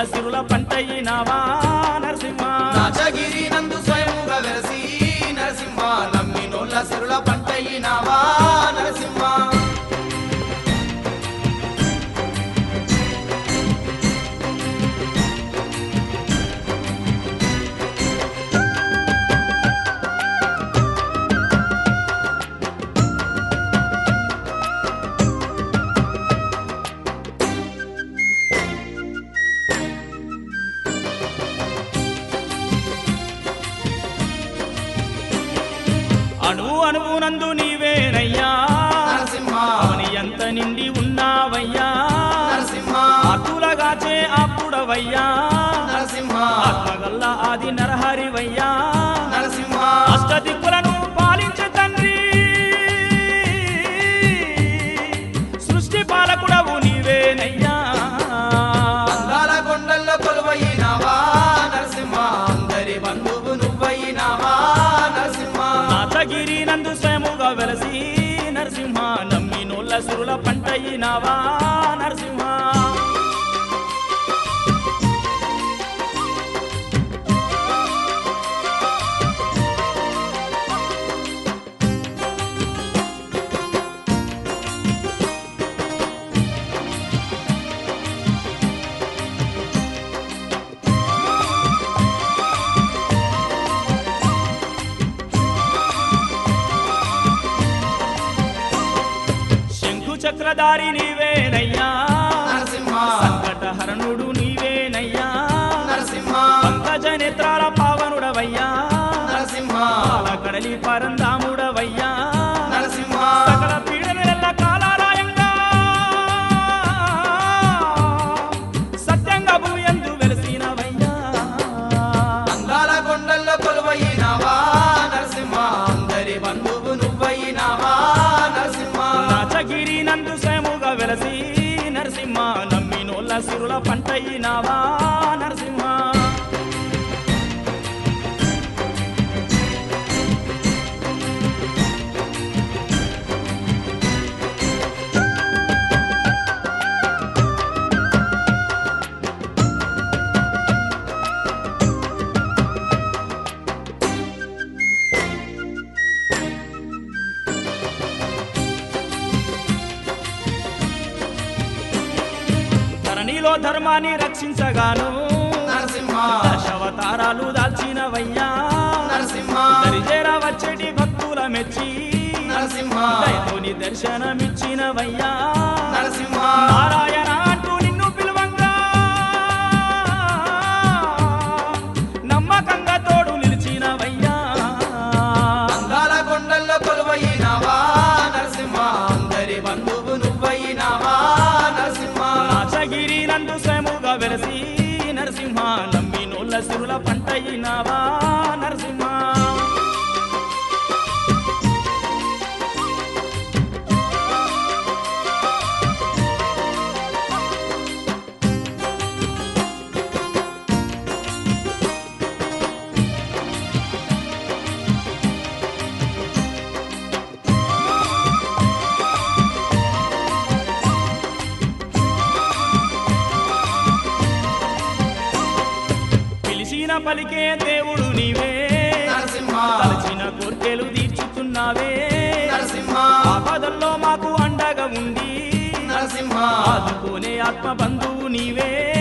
సిరుల పంటయినావా నరసింహ రాజగిరి నందు స్వయముగా వెలసి నరసింహ నమ్మినోళ్ళ సిరుల పంటయినావా నరసింహ అణు అణువునందు నీవేనయ్యా నరసింహ అవని ఎంత నిండి ఉన్నావయ్యా నరసింహ ఆతులగాచే అప్పుడవయ్యా నరసింహ ఆత్మగల్ల ఆది నరహరివయ్యా నరసింహ అష్టదిక్కులను పాలించే తండ్రి సృష్టి పాలకుడవు నీవేనయ్యా అందాల కొండల్లో కొలువైనావా నరసింహ అందరి బంధువు నువ్వైనావా నరసింహ నాథగిరి నందు స్వయముగా వెలసి నరసింహ నమ్మి నోళ్ళ సురుల పంటయినావా నరసింహ శంకు చక్రధారి నీవేనయ్యా నరసింహ సంకటహరణుడు నీవేనయ్యా నరసింహ పంకజ నేత్రాల పావనుడవయ్యా నరసింహ పాల కడలి పరందాముడవయ్యా నరసింహ సకల పీడనెల్ల కాలాలయంగా సత్యంగా భూయందు వెలసినవయ్యా అందాల కొండల్లో కొలువైనావా నరసింహ అందరి బంధువు నువ్వైనావా నరసింహ నాచగిరి నందు స్వయముగా వెలసి నరసింహ నమ్మి నోళ్ళ సిరుల పంటయినావా నరసింహ ధరణిలో ధర్మాన్ని రక్షించగాను నరసింహ దశావతారాలు దాల్చినవయ్యా నరసింహ దరిజేర వచ్చేటి భక్తుల మెచ్చి నరసింహ దయతోని దర్శనమిచ్చినవయ్యా నరసింహ నారాయణ అంటూ నిన్ను పిలువంగా నమ్మకంగా తోడు నిలిచినవయ్యా అందాల కొండల్లో కొలువైనావా నరసింహ అందరి బంధువు నువ్వైనావా నరసింహ నాచగిరి నందు స్వయముగా వెలసి నరసింహ నమ్మి నోళ్ళ సిరుల పంటయినావా నరసింహ పిలిచిన పలికే దేవుడు నీవే నరసింహ తలచిన కోర్కెలు తీర్చుతున్నావే నరసింహ ఆపదల్లో మాకు అండగా ఉండి నరసింహ ఆదుకోనే ఆత్మ బంధువు నీవే